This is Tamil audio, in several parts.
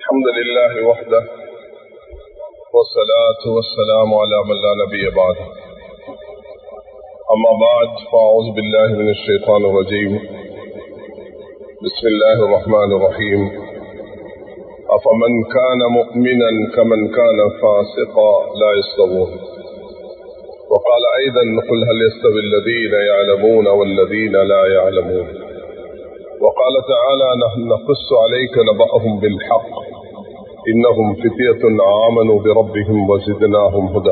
الحمد لله وحده والصلاة والسلام على من لا نبي بعده أما بعد فأعوذ بالله من الشيطان الرجيم بسم الله الرحمن الرحيم أفمن كان مؤمنا كمن كان فاسقا لا يستوون وقال أيضا قل هل يستوي الذين يعلمون والذين لا يعلمون وقال تعالى نحن نقص عليك نبأهم بالحق إنهم فتية آمنوا بربهم وزدناهم هدى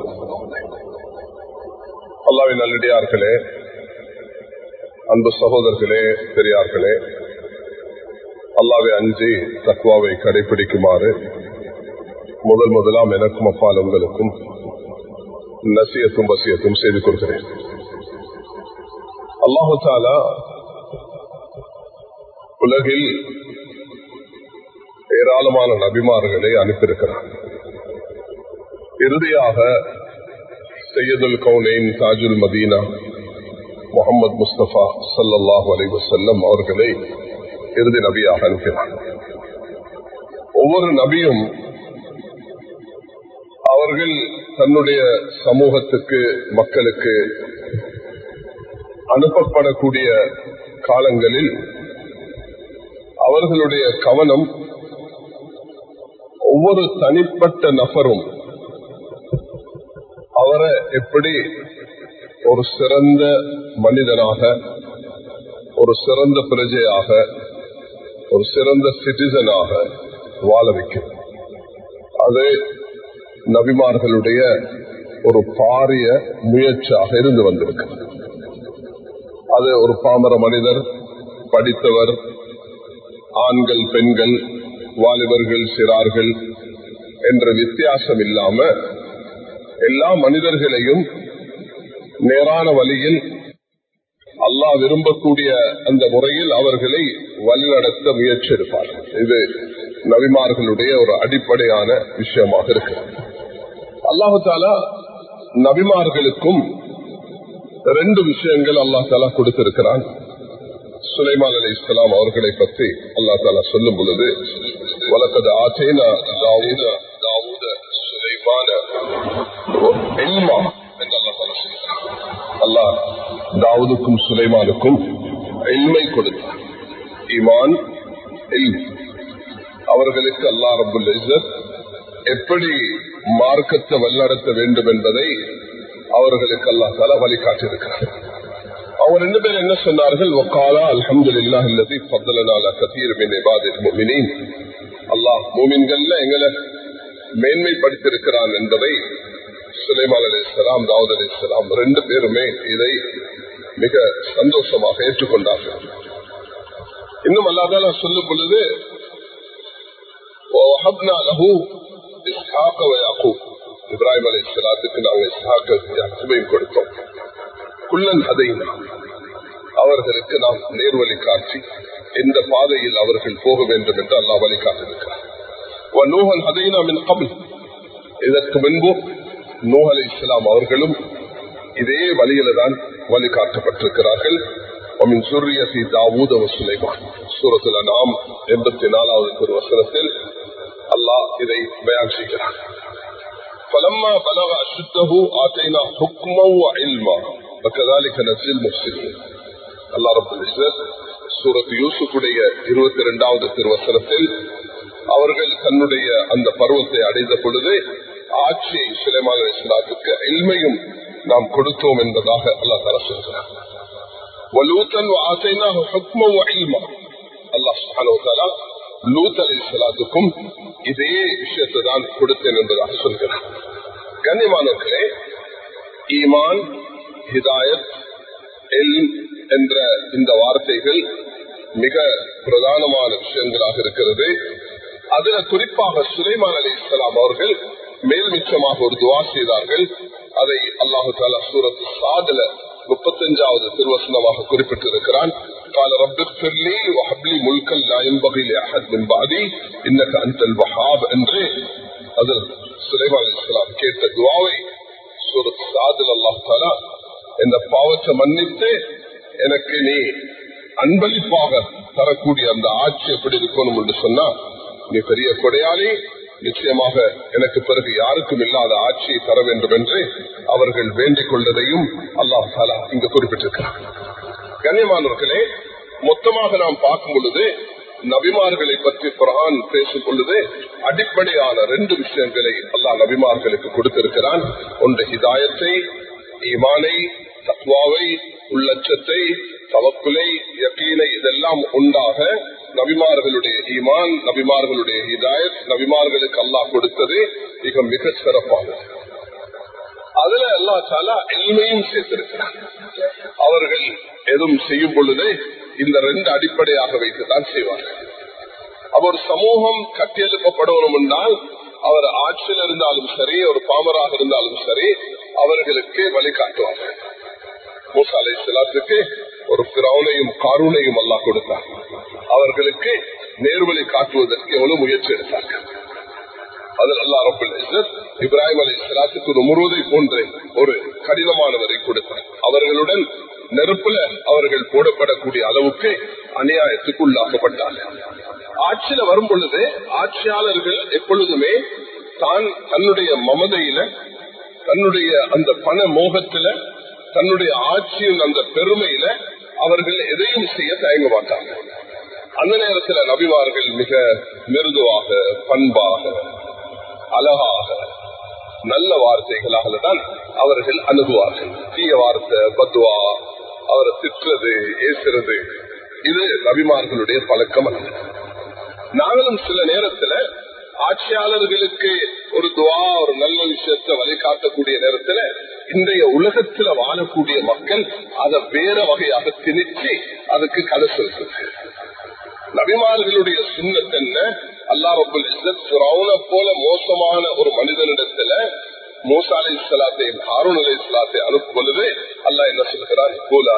அல்லாவின் நல்லடியார்களே அன்பு சகோதரர்களே பெரியார்களே அல்லாவை அஞ்சி தக்குவாவை கடைபிடிக்குமாறு முதல் முதலாம் எனக்கும் அப்பால் உங்களுக்கும் நசியத்தும் வசியத்தும் செய்து கொள்கிறேன் அல்லாஹு தாலா உலகில் ஏராளமான நபிமார்களை அனுப்பியிருக்கிறார் இறுதியாக சையதுல் கவுனைன் தாஜுல் மதீனா முகமது முஸ்தபா சல்லாஹூ அலி வசல்லம் அவர்களை இறுதி நபியாக அனுப்பினார் ஒவ்வொரு நபியும் அவர்கள் தன்னுடைய சமூகத்துக்கு மக்களுக்கு அனுப்பப்படக்கூடிய காலங்களில் அவர்களுடைய கவனம் ஒவ்வொரு தனிப்பட்ட நபரும் அவரை எப்படி ஒரு சிறந்த மனிதனாக ஒரு சிறந்த பிரஜையாக ஒரு சிறந்த சிட்டிசனாக வாழ வைக்கும் அது நபிமார்களுடைய ஒரு பாரிய முயற்சியாக இருந்து வந்திருக்கு அது ஒரு பாமர மனிதர் படித்தவர் ஆண்கள் பெண்கள் வாலிபர்கள் சிறார்கள் என்ற வித்தியாசம் இல்லாம எல்லா மனிதர்களையும் நேரான வழியில் அல்லாஹ் விரும்பக்கூடிய அந்த முறையில் அவர்களை வழிநடத்த முயற்சி இருப்பார் இது நபிமார்களுடைய ஒரு அடிப்படையான விஷயமாக இருக்கு அல்லாஹு தாலா நபிமார்களுக்கும் ரெண்டு விஷயங்கள் அல்லா தாலா கொடுத்திருக்கிறான் சுலைமான் அலி இஸ்லாம் அவர்களை பற்றி அல்லா தாலா சொல்லும் பொழுது வழக்கது ஆச்சேனா தாவூத தாவூத சுலைமான அல்லாஹ் தாவூதுக்கும் சுலைமானுக்கும் எல்மை கொடுத்தார் ஈமான் அவர்களுக்கு அல்லா ரபுல் இசத் எப்படி மார்க்கத்தை வல்லடத்த வேண்டும் என்பதை அவர்களுக்கு அல்லா தாலா வழிகாட்டியிருக்கிறார் அவங்க ரெண்டு பேரும் என்ன சொன்னார்கள் ஒக்காலா அலமது இல்லா இல்லது பத்தலனால கத்தீர் மின் அல்லாஹ் மூமின்கள்ல எங்களை மேன்மைப்படுத்திருக்கிறான் என்பதை சுலைமான் அலி இஸ்லாம் தாவூத் அலி இஸ்லாம் ரெண்டு பேருமே இதை மிக சந்தோஷமாக ஏற்றுக்கொண்டார்கள் இன்னும் அல்லாதால சொல்லும் பொழுது இப்ராஹிம் அலி இஸ்லாத்துக்கு நாங்கள் இஸ்ஹாக்கையும் கொடுத்தோம் குள்ளன் அதைனா அவர்களுக்கு நாம் நேர்வழி காட்சி எந்த பாதையில் அவர்கள் போக வேண்டும் என்று அல்லா வழிகாட்டிருக்கிறார் இதற்கு முன்பு நூஹ் அலி இஸ்லாம் அவர்களும் இதே வழியில தான் வழிகாட்டப்பட்டிருக்கிறார்கள் தாவூத் சுலைமான் சூரத்துல நாம் எண்பத்தி நாலாவது திருவசனத்தில் அல்லாஹ் இதை பயான் செய்கிறார் فلما بلغ أشده آتينا حكما وعلما وكذلك نزل المفسدين الله رب العزت சூரத் யூசுஃபுடைய இருபத்தி இரண்டாவது திருவசனத்தில் அவர்கள் தன்னுடைய அந்த பருவத்தை அடைந்த பொழுது ஆட்சியை சுலைமான இஸ்லாத்துக்கு எல்மையும் நாம் கொடுத்தோம் என்பதாக அல்லா தர சொல்கிறார் வலூத்தன் ஆசைனா ஹுக்மம் இல்மா அல்லாஹ் சுஹானு லூத் அலி இஸ்லாத்துக்கும் இதே விஷயத்தை தான் கொடுத்தேன் என்பதாக சொல்கிறார் கண்ணியமானவர்களே ஈமான் ஹிதாயத் எல் என்ற இந்த வார்த்தைகள் மிக பிரதானமான விஷயங்களாக இருக்கிறது அதுல குறிப்பாக சுலைமான் அலி இஸ்லாம் அவர்கள் மேல் மிச்சமாக ஒரு துவா செய்தார்கள் அதை அல்லாஹு தாலா சூரத் சாதுல முப்பத்தஞ்சாவது திருவசனமாக குறிப்பிட்டிருக்கிறான் قال رب اغفر لي وهب لي ملكا لا ينبغي لاحد من بعدي انك انت الوهاب என்று அதில் சுலைமான் அலிஸ்லாம் கேட்ட துவாவை சூரத் சாதுல் அல்லாஹ் தாலா இந்த பாவத்தை மன்னித்து எனக்கு நீ அன்பளிப்பாக தரக்கூடிய அந்த ஆட்சி எப்படி இருக்கணும் என்று சொன்னா நீ பெரிய கொடையாளி நிச்சயமாக எனக்கு பிறகு யாருக்கும் இல்லாத ஆட்சியை தர வேண்டும் என்று அவர்கள் வேண்டிக் கொண்டதையும் அல்லாஹ் தாலா இங்கு குறிப்பிட்டிருக்கிறார் கண்ணியமானவர்களே மொத்தமாக நாம் பார்க்கும் பொழுது நபிமார்களை பற்றி குரான் பேசும் பொழுது அடிப்படையான ரெண்டு விஷயங்களை அல்லாஹ் நபிமார்களுக்கு கொடுத்திருக்கிறான் ஒன்று ஹிதாயத்தை ஈமானை தத்வாவை உள்ளச்சத்தை தவக்குலை யக்கீனை இதெல்லாம் உண்டாக நபிமார்களுடைய ஈமான் நபிமார்களுடைய ஹிதாயத் நபிமார்களுக்கு அல்லாஹ் கொடுத்தது மிக மிக சிறப்பானது அதுல அல்லா தாலா எல்மையும் சேர்த்திருக்கிறார் அவர்கள் எதுவும் செய்யும் பொழுது இந்த ரெண்டு அடிப்படையாக வைத்துதான் செய்வார்கள் அப்ப ஒரு சமூகம் கட்டியெழுப்பப்படணும் என்றால் அவர் ஆட்சியில் இருந்தாலும் சரி ஒரு பாமராக இருந்தாலும் சரி அவர்களுக்கு வழிகாட்டுவார்கள் மூசா அலை சிலாத்துக்கு ஒரு பிறவுனையும் காரூனையும் அல்லாஹ் கொடுத்தார் அவர்களுக்கு நேர்வழி காட்டுவதற்கு எவ்வளவு முயற்சி எடுத்தார்கள் அதில் அல்லா ரபுல் இப்ராஹிம் அலி இஸ்லாத்துக்கு ஒரு முருவதை போன்ற ஒரு கடினமானவரை கொடுத்தார் அவர்களுடன் நெருப்புல அவர்கள் போடப்படக்கூடிய அளவுக்கு அநியாயத்துக்கு உள்ளாக்கப்பட்டார்கள் ஆட்சியில வரும் பொழுது ஆட்சியாளர்கள் எப்பொழுதுமே தான் தன்னுடைய மமதையில தன்னுடைய அந்த பண மோகத்துல தன்னுடைய ஆட்சியின் அந்த பெருமையில அவர்கள் எதையும் செய்ய தயங்க மாட்டாங்க அந்த நேரத்தில் நபிமார்கள் மிக மிருதுவாக பண்பாக அழகாக நல்ல வார்த்தைகளாக தான் அவர்கள் அணுகுவார்கள் தீய வார்த்தை பத்வா அவரை திட்டுறது ஏசுறது இது நபிமார்களுடைய பழக்கம் அல்ல நாங்களும் சில நேரத்துல ஆட்சியாளர்களுக்கு ஒரு துவா ஒரு நல்ல விஷயத்தை வழிகாட்டக்கூடிய நேரத்துல இன்றைய உலகத்துல வாழக்கூடிய மக்கள் அதை வேற வகையாக திணிச்சு அதுக்கு கதை சொல்றது நபிமார்களுடைய சுண்ணத் என்ன அல்லா ரபுல் இஸ்ரவுன போல மோசமான ஒரு மனிதனிடத்துல மூசா அலை இஸ்லாத்தையும் ஹாரூன் அலை இஸ்லாத்தை அனுப்பும் பொழுது அல்லா என்ன சொல்கிறான்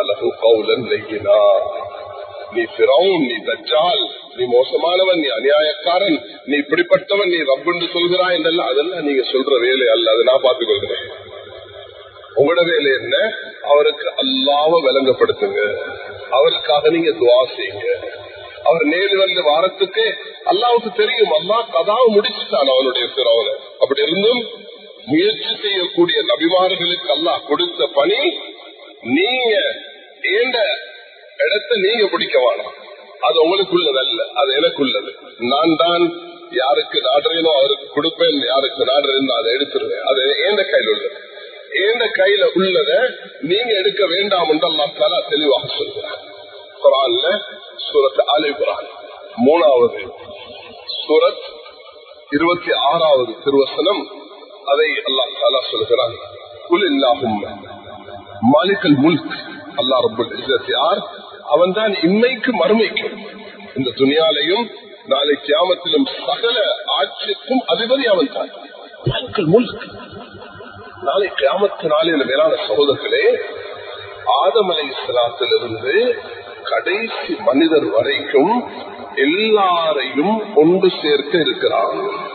நீ பிறவும் நீ தச்சால் நீ மோசமானவன் நீ அநியாயக்காரன் நீ இப்படிப்பட்டவன் நீ ரப்புன்னு சொல்கிறாய் என்றெல்லாம் அதெல்லாம் நீங்க சொல்ற வேலை அல்ல அதை நான் பார்த்துக் கொள்கிறேன் உங்களோட வேலை என்ன அவருக்கு அல்லாவ விளங்கப்படுத்துங்க அவருக்காக நீங்க துவா செய்யுங்க அவர் நேரு வந்து வாரத்துக்கு அல்லாவுக்கு தெரியும் அல்லா கதாவை முடிச்சுட்டான் அவனுடைய பிறவனை அப்படி இருந்தும் முயற்சி செய்யக்கூடிய நபிமார்களுக்கு அல்லாஹ் கொடுத்த பணி நீங்க ஏண்ட இடத்தை நீங்க பிடிக்க வேணாம் அது உங்களுக்குள்ளது அல்ல அது எனக்குள்ளது நான் தான் யாருக்கு நாடுறேனோ அவருக்கு கொடுப்பேன் யாருக்கு நாடுறேன் அதை எடுத்துருவேன் அது ஏந்த கையில் உள்ளது ஏந்த கையில உள்ளத நீங்க எடுக்க வேண்டாம் என்று அல்லாஹ் தாலா தெளிவாக சொல்கிறார் குரான்ல சூரத் அலி குரான் மூணாவது சூரத் இருபத்தி ஆறாவது திருவசனம் அதை அல்லாஹ் தாலா சொல்கிறான் குல் இல்லாகும் மாலிகல் முல்க் அல்லா ரபுல் யார் அவன் தான் இன்மைக்கு மறுமைக்கும் இந்த துணியாலையும் நாளை கியாமத்திலும் சகல ஆட்சிக்கும் அதிபதி அவன் தான் முல்க் நாளை கிராமத்து நாளில் மேலான சகோதரர்களே ஆதமலை இஸ்லாத்திலிருந்து கடைசி மனிதர் வரைக்கும் எல்லாரையும் ஒன்று சேர்க்க இருக்கிறார்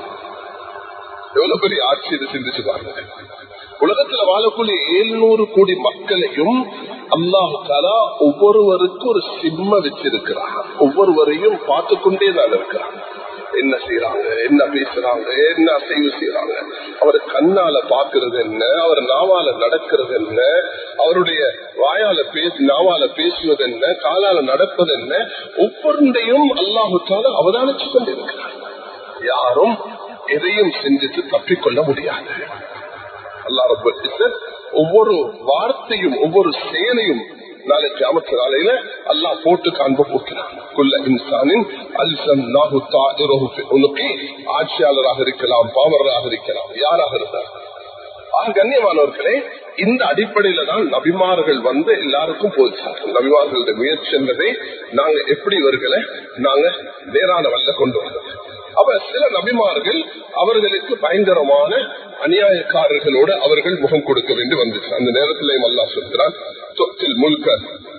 எவ்வளவு பெரிய ஆட்சி இது சிந்திச்சு பாருங்க உலகத்துல வாழக்கூடிய ஏழுநூறு கோடி மக்களையும் அல்லாஹு தாலா ஒவ்வொருவருக்கும் ஒரு சிம்ம வச்சிருக்கிறார் ஒவ்வொருவரையும் பார்த்து கொண்டே தான் இருக்கிறார் என்ன செய்யறாங்க என்ன பேசுறாங்க என்ன அசைவு செய்யறாங்க அவர் கண்ணால பாக்குறது என்ன அவர் நாவால நடக்கிறது என்ன அவருடைய வாயால பேசி நாவால பேசுவது என்ன காலால நடப்பது என்ன ஒவ்வொன்றையும் அல்லாஹுத்தால அவதானிச்சு கொண்டிருக்கிறார் யாரும் எதையும் செஞ்சுட்டு தப்பிக்கொள்ள முடியாது அல்லா ரப்ப ஒவ்வொரு வார்த்தையும் ஒவ்வொரு செயலையும் நாளைக்கு அமைச்ச நாளையில அல்லா போட்டு காண்ப போக்கிறான் குல்ல இன்சானின் அல்சம் நாகு உனக்கு ஆட்சியாளராக இருக்கலாம் பாமரராக இருக்கலாம் யாராக இருந்தார் ஆக கண்ணியமானவர்களே இந்த அடிப்படையில தான் நபிமார்கள் வந்து எல்லாருக்கும் போதிச்சாங்க நபிமார்களுடைய முயற்சி என்பதை நாங்க எப்படி இவர்களை நாங்க நேரான வல்ல கொண்டு வந்தோம் அப்ப சில நபிமார்கள் அவர்களுக்கு பயங்கரமான அநியாயக்காரர்களோடு அவர்கள் முகம் கொடுக்க வேண்டி வந்துச்சு அந்த நேரத்திலே அல்லா சொல்கிறான் தொற்றில் முழுக்க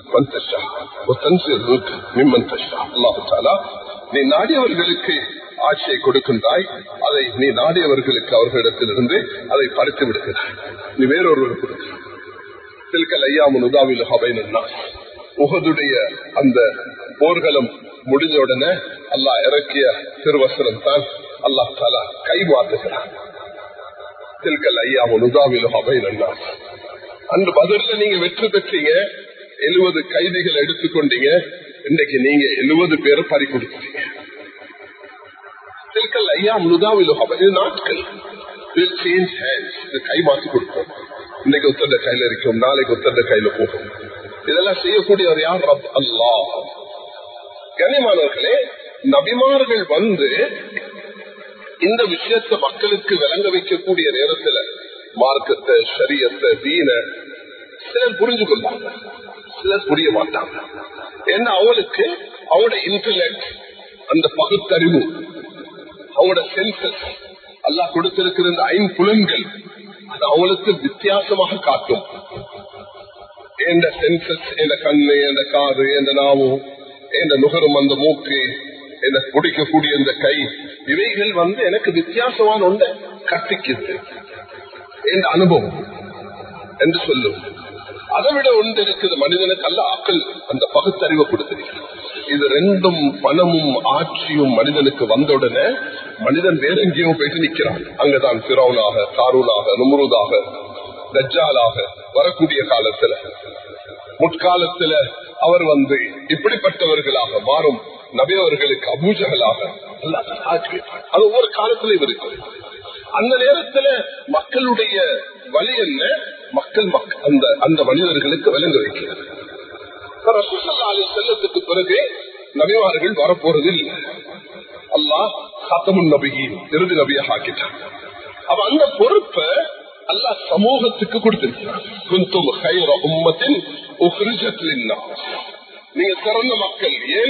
நீ நாடியவர்களுக்கு ஆட்சியை கொடுக்கின்றாய் அதை நீ நாடியவர்களுக்கு அவர்களிடத்திலிருந்து அதை பறித்து விடுகிறாய் நீ வேறொருவர் கொடுக்கிறாய் சில்கல் ஐயாமுன் உதாவில் உகதுடைய அந்த போர்களும் முடிஞ்ச உடனே அல்லாஹ் இறக்கிய திருவசனம் தான் அல்லாஹ் தாலா கை மாத்துகிறான் தில்கல் ஐயா நுதாவிலும் அவையிலா அன்று பதில நீங்க வெற்றி பெற்றீங்க எழுபது கைதிகள் எடுத்துக்கொண்டீங்க இன்னைக்கு நீங்க எழுபது பேரை பறி கொடுத்துட்டீங்க தில்கல் ஐயா நுதாவிலும் அவை நாட்கள் கை மாற்றி கொடுப்போம் இன்னைக்கு ஒத்தந்த கையில இருக்கும் நாளைக்கு ஒத்தந்த கையில போகும் இதெல்லாம் செய்யக்கூடியவர் யார் ரப் அல்லா கனிமானவர்களே நபிமார்கள் வந்து இந்த விஷயத்தை மக்களுக்கு விளங்க வைக்கக்கூடிய நேரத்துல மார்க்கத்தை சரியத்தை வீண சிலர் புரிஞ்சு கொள்வாங்க சிலர் புரிய மாட்டாங்க ஏன்னா அவளுக்கு அவங்களோட இன்டர்நெட் அந்த பகுத்தறிவு அவங்களோட சென்சஸ் அல்லாஹ் கொடுத்திருக்கிற இந்த ஐம்புலன்கள் அது அவங்களுக்கு வித்தியாசமாக காட்டும் எந்த சென்சஸ் எந்த கண்ணு எந்த காது எந்த நாவு எந்த நுகரும் அந்த மூக்கு என்ன குடிக்கக்கூடிய இந்த கை இவைகள் வந்து எனக்கு வித்தியாசமான ஒன்றை கற்பிக்குது என்ற அனுபவம் என்று சொல்லும் அதை விட ஒன்று இருக்குது மனிதனுக்கு அல்ல ஆக்கள் அந்த பகுத்தறிவை கொடுத்திருக்கிறது இது ரெண்டும் பணமும் ஆட்சியும் மனிதனுக்கு வந்தவுடனே மனிதன் வேற எங்கேயோ போயிட்டு நிக்கிறான் அங்கதான் பிறவனாக காரூனாக நுமருதாக தஜ்ஜாலாக வரக்கூடிய காலத்துல முற்காலத்துல அவர் வந்து இப்படிப்பட்டவர்களாக மாறும் நபியவர்களுக்கு அபூஜகளாக அது ஒவ்வொரு காலத்திலும் இருக்கு அந்த நேரத்துல மக்களுடைய வழி என்ன மக்கள் அந்த அந்த மனிதர்களுக்கு விளங்க வைக்கிறது செல்லத்துக்கு பிறகு நபிமார்கள் வரப்போறது இல்லை அல்லாஹ் சத்தமுன் நபியின் இறுதி நபியாக ஆக்கிட்டான் அவ அந்த பொறுப்பை அல்லாஹ் சமூகத்துக்கு கொடுத்திருக்கிறான் நீங்க சிறந்த மக்கள் ஏன்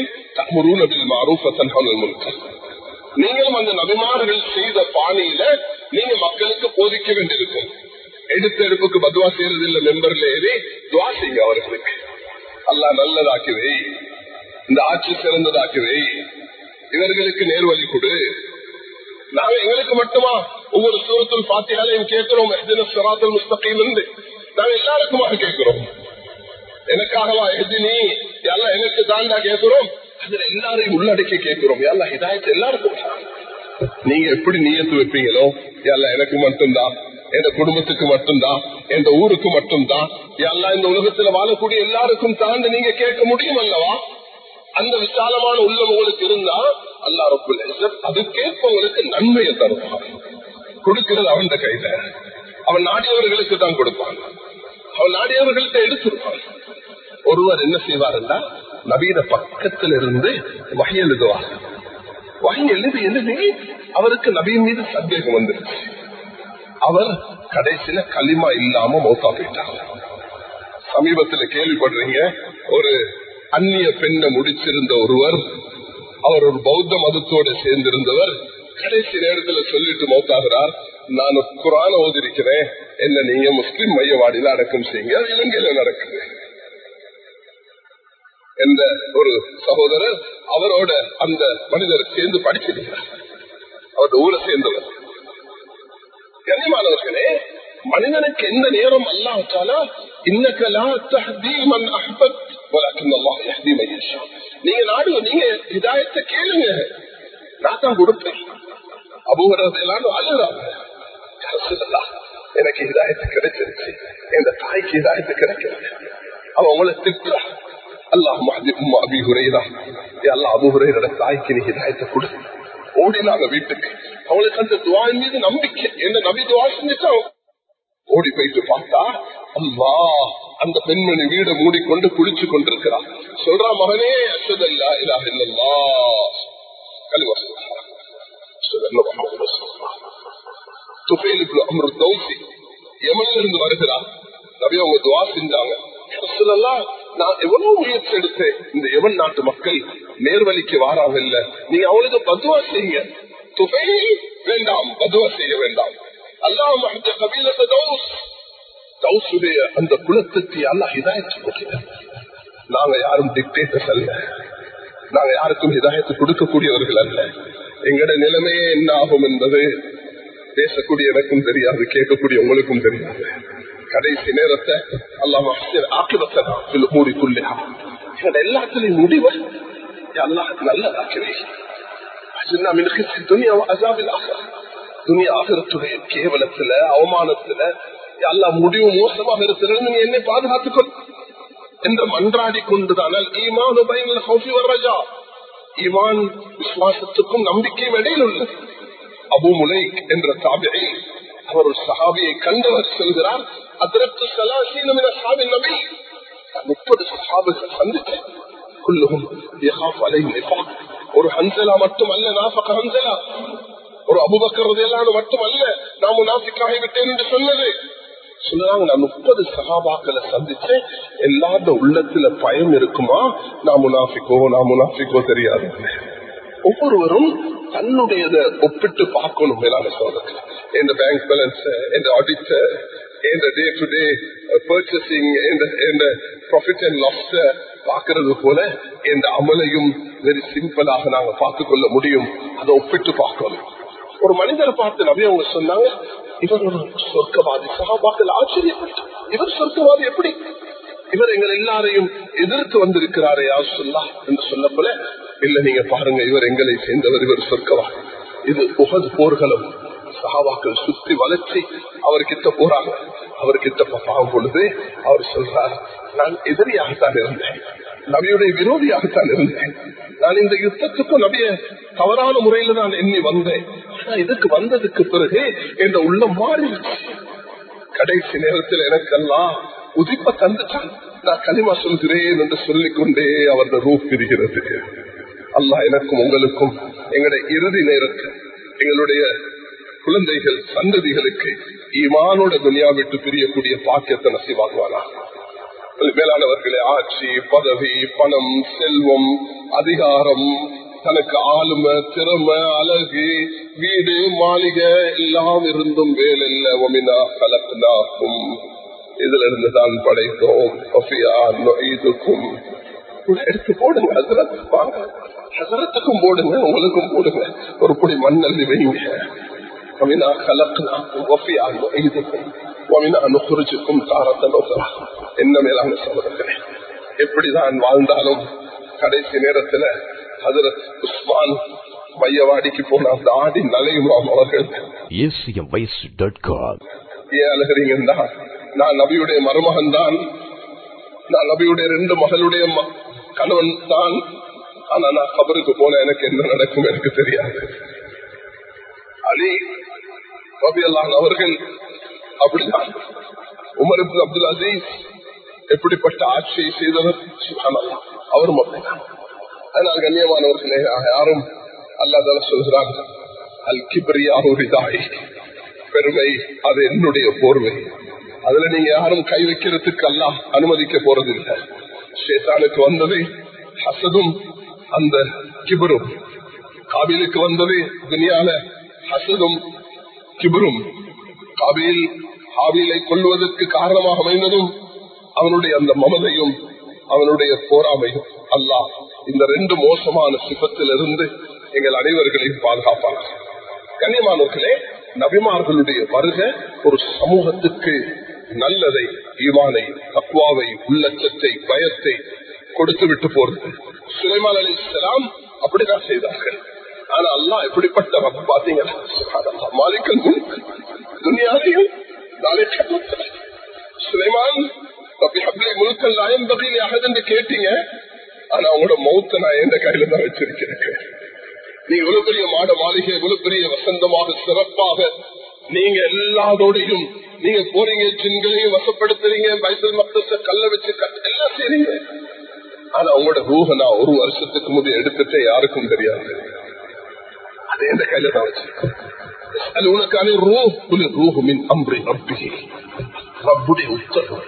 நீங்களும் அந்த நபிமார்கள் செய்த பாணியில நீங்க மக்களுக்கு போதிக்க வேண்டியிருக்கும் எடுத்த எடுப்புக்கு பத்வா செய்யறது இல்ல மெம்பர்ல ஏறி துவா செய்யுங்க அவர்களுக்கு அல்லா நல்லதாக்குவே இந்த ஆட்சி சிறந்ததாக்குவே இவர்களுக்கு நேர்வழி கொடு நாங்க எங்களுக்கு மட்டுமா ஒவ்வொரு சூரத்தில் பாத்தியாலையும் கேட்கிறோம் சிராத்தல் முஸ்தகையில் இருந்து நாங்க எல்லாருக்குமாக கேட்கிறோம் எனக்காகவா எதினி எல்லாம் எனக்கு தாண்டா கேட்கிறோம் அதுல எல்லாரையும் உள்ளடக்கி கேட்கிறோம் எல்லாம் இதாயத்து எல்லாருக்கும் நீங்க எப்படி நீயத்து வைப்பீங்களோ எல்லாம் எனக்கு மட்டும்தான் என் குடும்பத்துக்கு மட்டும்தான் என் ஊருக்கு மட்டும்தான் எல்லாம் இந்த உலகத்துல வாழக்கூடிய எல்லாருக்கும் தாண்டி நீங்க கேட்க முடியும் அல்லவா அந்த விசாலமான உள்ளம் உங்களுக்கு இருந்தா அல்லா ரப்புல் அதுக்கேற்ப உங்களுக்கு நன்மையை தருவான் கொடுக்கிறது அவன் கையில அவன் நாடியவர்களுக்கு தான் கொடுப்பான் அவன் நாடியவர்கள்ட்ட எடுத்துருப்பான் ஒருவர் என்ன செய்வாருன்னா நவீன பக்கத்தில் இருந்து வகை எழுதுவார் வகை எழுதி எழுதி அவருக்கு நபியின் மீது சந்தேகம் வந்துருச்சு அவர் கடைசியில களிமா இல்லாம மௌத்தா போயிட்டாங்க சமீபத்துல கேள்விப்படுறீங்க ஒரு அந்நிய பெண்ணை முடிச்சிருந்த ஒருவர் அவர் ஒரு பௌத்த மதத்தோடு சேர்ந்திருந்தவர் கடைசி நேரத்துல சொல்லிட்டு மௌத்தாகிறார் நான் குரான ஓதிருக்கிறேன் என்ன நீங்க முஸ்லிம் மையவாடியில அடக்கம் செய்யுங்க இலங்கையில நடக்குது என்ற ஒரு சகோதரர் அவரோட அந்த மனிதர் சேர்ந்து படிச்சிருக்கிறார் அவருடைய ஊரை சேர்ந்தவர் கண்ணியமானவர்களே மனிதனுக்கு எந்த நேரம் அல்லாஹாலா இன்னக்கலா தஹதீமன் அஹ்பத் நீங்க நாடு நீங்க இதாயத்தை கேளுங்க நான் தான் கொடுப்பேன் அபூரதெல்லாம் அழுறாங்க எனக்கு இதாயத்து கிடைச்சிருச்சு எந்த தாய்க்கு இதாயத்து கிடைக்கிறது அவன் உங்களை திட்டுறா அல்லாஹ் அபி ஹுரைரா அல்லா அபு ஹுரைரோட தாய்க்கு நீ இதாயத்தை கொடு ஓடினாங்க வீட்டுக்கு அவங்களுக்கு அந்த துவாயின் மீது நம்பிக்கை என்ன நபி துவா செஞ்சுட்டான் ஓடி போயிட்டு பார்த்தா அல்லா அந்த பெண்மணி வீட மூடிக்கொண்டு குளிச்சு கொண்டிருக்கிறார் சொல்றா மகனே அசதல்லா இலா இல்லல்லா துபேலுக்கு அமரு தௌசி எமன்ல இருந்து வருகிறார் நபி அவங்க துவா செஞ்சாங்க நான் எவ்வளவு முயற்சி எடுத்தேன் இந்த எவன் நாட்டு மக்கள் நேர்வழிக்கு வாராங்க இல்ல நீங்க அவளுக்கு பதுவா செய்யுங்க துபையில் வேண்டாம் பதுவா செய்ய வேண்டாம் அல்லாஹ் கபீலத்தை தௌஸ் தௌசுடைய அந்த குலத்துக்கு அல்லாஹ் ஹிதாயத்து கொடுக்கிறார் நாங்க யாரும் டிக்டேட்டர்ஸ் அல்ல நாங்க யாருக்கும் ஹிதாயத்து கொடுக்கக்கூடியவர்கள் அல்ல எங்கட நிலைமையே என்ன ஆகும் என்பது பேசக்கூடிய எனக்கும் தெரியாது கேட்கக்கூடிய உங்களுக்கும் தெரியாது கடைசி நேரத்தை அல்லாம ஆக்கிரத்தை மூடிக்குள்ளே எல்லாத்திலையும் முடிவை அல்லாஹ் நல்லதாக்கிறேன் துணியா அசாபில் துணியா ஆகிறத்துடைய கேவலத்துல அவமானத்துல எல்லா முடிவு மோசமாக இருக்கிறது நீங்க என்னை பாதுகாத்துக்கொள் என்று மன்றாடி கொண்டுதானால் ஈமான் வர்றஜா ஈமான் விசுவாசத்துக்கும் நம்பிக்கையும் இடையில் உள்ளது அபு முலை என்ற தாபியை அவர் ஒரு சஹாபியை கண்டவர் சொல்கிறார் அதற்கு சலாசீனமின சாபி நபி முப்பது சஹாபுகள் சந்தித்தேன் குல்லுகும் ஒரு ஹன்சலா மட்டும் அல்ல நாபக ஹன்சலா ஒரு அபுபக்கரதையெல்லாம் மட்டும் அல்ல நான் முனாஃபிக்காக விட்டேன் என்று சொன்னது சொன்னாங்க நான் முப்பது சகாபாக்களை சந்திச்சு எல்லாரோட உள்ளத்துல பயம் இருக்குமா நான் முனாஃபிக்கோ நான் முனாஃபிக்கோ தெரியாது ஒவ்வொருவரும் தன்னுடையத ஒப்பிட்டு பார்க்கணும் மேலான சோதனை எந்த பேங்க் பேலன்ஸ் எந்த ஆடிட்டர் எந்த டே டு டே பர்ச்சேசிங் எந்த ப்ராஃபிட் அண்ட் லாஸ் பார்க்கறது போல எந்த அமலையும் வெரி சிம்பிளாக நாங்க பார்த்துக் கொள்ள முடியும் அதை ஒப்பிட்டு பார்க்கணும் ஒரு மனிதரை பார்த்து நபி அவங்க சொன்னாங்க இவர் ஒரு சொர்க்கவாதி சகாபாக்கள் ஆச்சரியப்பட்டு இவர் சொர்க்கவாதி எப்படி இவர் எங்கள் எல்லாரையும் எதிர்த்து வந்திருக்கிறாரே யார் சொல்லா என்று சொல்ல போல இல்ல நீங்க பாருங்க இவர் எங்களை சேர்ந்தவர் இவர் சொர்க்கவாதி இது உகது போர்களும் சகாபாக்கள் சுத்தி வளர்ச்சி அவர்கிட்ட போறாங்க அவர்கிட்ட பார்க்கும் பொழுது அவர் சொல்றார் நான் எதிரியாகத்தான் இருந்தேன் நபியுடைய விரோதியாகத்தான் இருந்தேன் நான் இந்த யுத்தத்துக்கும் நபிய தவறான முறையில நான் எண்ணி வந்தேன் ஆனா இதுக்கு வந்ததுக்கு பிறகு என்ற உள்ளம் மாறிடுச்சு கடைசி நேரத்தில் எனக்கெல்லாம் உதிப்ப தந்துட்டான் நான் களிமா சொல்கிறேன் என்று சொல்லிக் கொண்டே அவரது ரூ பிரிகிறது அல்லாஹ் எனக்கும் உங்களுக்கும் எங்களுடைய இறுதி நேரத்தில் எங்களுடைய குழந்தைகள் சந்ததிகளுக்கு ஈமானோட துனியா விட்டு பிரியக்கூடிய பாக்கியத்தை நசிவாகுவானா மேலானவர்களே ஆட்சி பதவி பணம் செல்வம் அதிகாரம் தனக்கு ஆளுமை திறமை அழகு வீடு மாளிகை எல்லாம் இருந்தும் வேலையில்ல ஒமினா கலக்குனாக்கும் இதுல இருந்து தான் படைத்தோம் இதுக்கும் எடுத்து போடுங்க ஹசரத் வாங்க ஹசரத்துக்கும் போடுங்க உங்களுக்கும் போடுங்க ஒரு புடி மண்ணல்லி வைங்க ومنا خلقناكم وفيها نعيدكم ومنا نخرجكم تارة أخرى என்ன மேலான சகோதரர்களே எப்படிதான் வாழ்ந்தாலும் கடைசி நேரத்துல ஹசரத் உஸ்மான் மையவாடிக்கு போன அந்த ஆடி நலையுமாம் அவர்கள் acmvoice.com ஏன் அழுகிறீங்கன்னா நான் நபியுடைய மருமகன் தான் நான் நபியுடைய ரெண்டு மகளுடைய ம- கணவன் தான் ஆனா நான் கபருக்கு போன எனக்கு என்ன நடக்கும் எனக்கு தெரியாது அலி ரபி அவர்கள் அப்படிதான் உமர் இப்னு அப்துல் அசீஸ் எப்படிப்பட்ட ஆட்சியை செய்தவர் சுப்ஹானல்லாஹ். அவரும் அப்படிதான் அதனால் கண்ணியமானவர்களே யாரும் அல்லாதால சொல்கிறார்கள் அல் கிபிரியாவுரிதாய் பெருமை அது என்னுடைய போர்வை அதுல நீங்க யாரும் கை வைக்கிறதுக்கு அல்லாஹ் அனுமதிக்க போறதில்லை ஷேத்தானுக்கு வந்தது ஹசதும் அந்த கிபரும் காபிலுக்கு வந்தது துனியால ஹசதும் கிபரும் காபில் ஹாபிலை கொள்வதற்கு காரணமாக அமைந்ததும் அவனுடைய அந்த மமதையும் அவனுடைய போராமையும் அல்லாஹ் இந்த ரெண்டு மோசமான சிபத்திலிருந்து எங்கள் அனைவர்களையும் பாதுகாப்பானார் கண்ணியமானவர்களே நபிமார்களுடைய வருக ஒரு சமூகத்துக்கு நல்லதை ஈமானை தக்குவாவை உள்ளச்சத்தை பயத்தை கொடுத்து விட்டு போறது சுலைமான் அலி இஸ்லாம் அப்படிதான் செய்தார்கள் ஆனா அல்லாஹ் எப்படிப்பட்ட ரப்ப பாத்தீங்கன்னா சுப்ஹானல்லாஹ். மாலிக்கல் முல்க் துனியாவையும் நாளை கட்டத்தில் சுலைமான் ரப்பி ஹப்லி முல்கல் நாயம் பகிலி அகது என்று கேட்டீங்க ஆனா உங்களோட மௌத்த நான் எந்த கையில தான் வச்சிருக்கிறேன் நீங்க இவ்வளவு பெரிய மாட மாளிகை இவ்வளவு பெரிய வசந்தமாக சிறப்பாக நீங்க எல்லாரோடையும் நீங்க போறீங்க ஜின்களையும் வசப்படுத்துறீங்க பைசல் மக்கள் கல்ல வச்சு கட்- எல்லாம் செய்றீங்க ஆனா உங்களோட ரூஹ நான் ஒரு வருஷத்துக்கு முதல் எடுத்துட்டு யாருக்கும் தெரியாது அது எந்த கையில தான் வச்சிருக்கேன் உனக்கான ரூ குலு ரூஹு மின் அம்ரி ரப்பிஹி ரப்புடைய உத்தரவு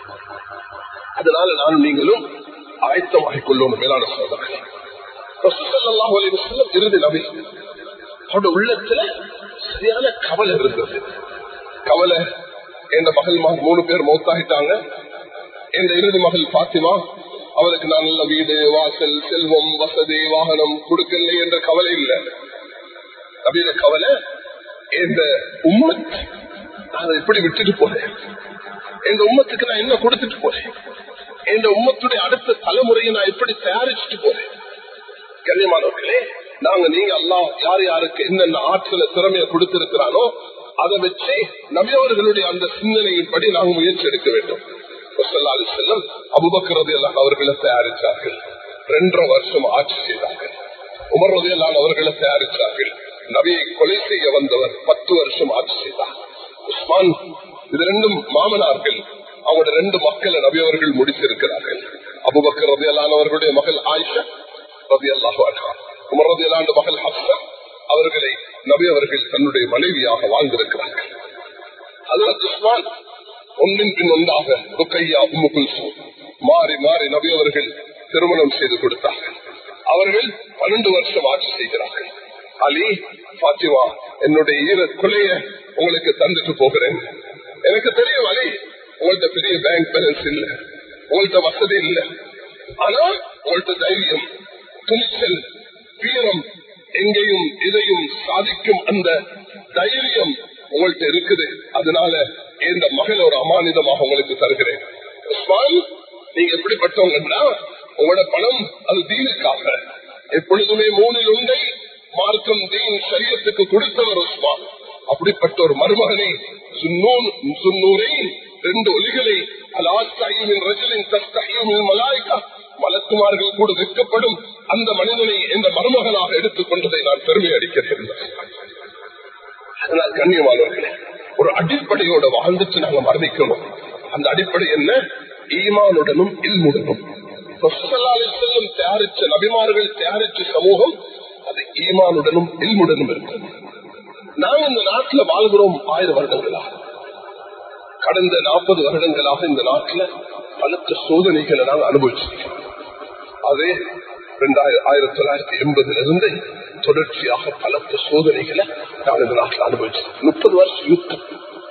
அதனால நான் நீங்களும் ஆயத்தமாகிக் கொள்ளணும் மேலான சோதனை ரசூலுல்லாஹி அலைஹி வஸல்லம் இறுதி நபி அவருடைய உள்ளத்துல சரியான கவலை இருந்தது கவலை என் மகள் மகன் மூணு பேர் மௌத்தாகிட்டாங்க என் இறுதி மகள் பாத்திமா அவருக்கு நான் நல்ல வீடு வாசல் செல்வம் வசதி வாகனம் கொடுக்கல என்ற கவலை இல்லை நபீன கவலை இந்த உம்மத் நான் எப்படி விட்டுட்டு போறேன் இந்த உம்மத்துக்கு நான் என்ன கொடுத்துட்டு போறேன் இந்த உம்மத்துடைய அடுத்த தலைமுறையை நான் எப்படி தயாரிச்சுட்டு போறேன் கண்ணியமானவர்களே நாங்க நீங்க எல்லாம் யார் யாருக்கு என்னென்ன ஆற்றல திறமையை கொடுத்திருக்கிறானோ அதை வச்சு நபியவர்களுடைய அந்த சிந்தனையின்படி நாங்கள் முயற்சி எடுக்க வேண்டும் செல்லம் அபுபக்கரது எல்லாம் அவர்களை தயாரித்தார்கள் ரெண்டரை வருஷம் ஆட்சி செய்தார்கள் உமர்வதையெல்லாம் அவர்களை தயாரித்தார்கள் நபியை கொலை செய்ய வந்தவர் பத்து வருஷம் ஆட்சி செய்தார் உஸ்மான் இது ரெண்டும் மாமனார்கள் அவங்களோட ரெண்டு மக்களை நபியவர்கள் முடித்திருக்கிறார்கள் அபுபக்கர் ரதியல்லான் அவர்களுடைய மகள் ஆயிஷா ரதி அல்லாஹு உமர் ரதியல்லாண்டு மகள் ஹப்சா அவர்களை நபி அவர்கள் தன்னுடைய மனைவியாக வாழ்ந்திருக்கிறார்கள் அதற்கு உஸ்மான் ஒன்றின் பின் ஒன்றாக ருக்கையா உம்மு குல்சூம் மாறி மாறி நபி அவர்கள் திருமணம் செய்து கொடுத்தார்கள் அவர்கள் பன்னெண்டு வருஷம் ஆட்சி செய்கிறார்கள் அலி பாத்திமா என்னுடைய ஈர கொலைய உங்களுக்கு தந்துட்டு போகிறேன் எனக்கு தெரியும் அலி உங்கள்ட்ட பெரிய பேங்க் பேலன்ஸ் இல்ல உங்கள்ட்ட வசதி இல்ல ஆனா உங்கள்ட்ட தைரியம் துணிச்சல் வீரம் எங்கேயும் இதையும் சாதிக்கும் அந்த தைரியம் உங்கள்ட்ட இருக்குது அதனால இந்த மகள் ஒரு அமானிதமாக உங்களுக்கு தருகிறேன் உஸ்மான் நீங்க எப்படிப்பட்டவங்கன்னா உங்களோட பணம் அது தீனுக்காக எப்பொழுதுமே மூணில் உண்டை மார்க்கம் தீன் சரியத்துக்கு கொடுத்தவர் உஸ்மான் அப்படிப்பட்ட ஒரு மருமகனை சுன்னூரை ரெண்டு ஒலிகளை மலக்குமார்கள் கூட வெட்கப்படும் அந்த மனிதனை இந்த மருமகனாக எடுத்துக் கொண்டதை நான் பெருமை அடிக்கிறேன் அதனால் கண்ணியமானவர்களே ஒரு அடிப்படையோட வாழ்ந்துட்டு நாங்க மரணிக்கணும் அந்த அடிப்படை என்ன ஈமானுடனும் இல்முடனும் செல்லும் தயாரிச்ச நபிமார்கள் தயாரிச்ச சமூகம் அது ஈமானுடனும் இல்முடனும் இருக்கும் நாங்க இந்த நாட்டில் வாழ்கிறோம் ஆயிரம் வருடங்களா கடந்த நாற்பது வருடங்களாக இந்த நாட்டில் பலத்த சோதனைகளை நாங்கள் அனுபவிச்சிருக்கோம் அதே ஆயிரத்தி தொள்ளாயிரத்தி எண்பதுல இருந்து தொடர்ச்சியாக பலத்த சோதனைகளை நாங்கள் இந்த நாட்டில் அனுபவிச்சோம் முப்பது வருஷம் யுத்தம்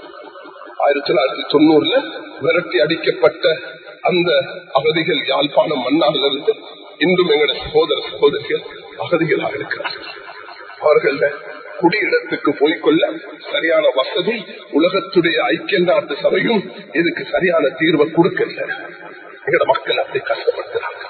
ஆயிரத்தி தொள்ளாயிரத்தி தொண்ணூறுல விரட்டி அடிக்கப்பட்ட அந்த அகதிகள் யாழ்ப்பாணம் மன்னாரிலிருந்து இன்றும் எங்களுடைய சகோதர சகோதரிகள் அகதிகளாக இருக்கிறார்கள் அவர்கள குடியிடத்துக்கு போய்கொள்ள சரியான வசதி உலகத்துடைய ஐக்கிய நாட்டு சபையும் இதுக்கு சரியான தீர்வை கொடுக்கல எங்களோட மக்கள் அப்படி கஷ்டப்படுத்துறாங்க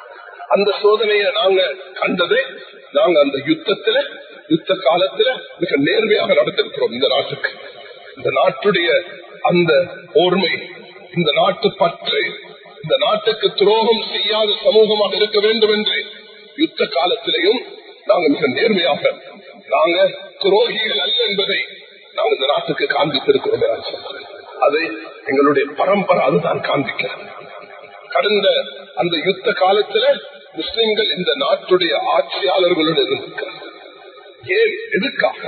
அந்த சோதனையை நாங்க கண்டதே நாங்க அந்த யுத்தத்துல யுத்த காலத்துல மிக நேர்மையாக நடத்திருக்கிறோம் இந்த நாட்டுக்கு இந்த நாட்டுடைய அந்த ஓர்மை இந்த நாட்டு பற்று இந்த நாட்டுக்கு துரோகம் செய்யாத சமூகமாக இருக்க வேண்டும் என்று யுத்த காலத்திலையும் நாங்க மிக நேர்மையாக நாங்க துரோகிகள் அல்ல என்பதை நாங்கள் இந்த நாட்டுக்கு காண்பித்திருக்கிறோம் அதை எங்களுடைய பரம்பரை அதுதான் காண்பிக்கிறோம் கடந்த அந்த யுத்த காலத்துல முஸ்லிம்கள் இந்த நாட்டுடைய ஆட்சியாளர்களுடன் இருந்திருக்கிறார் ஏன் எதுக்காக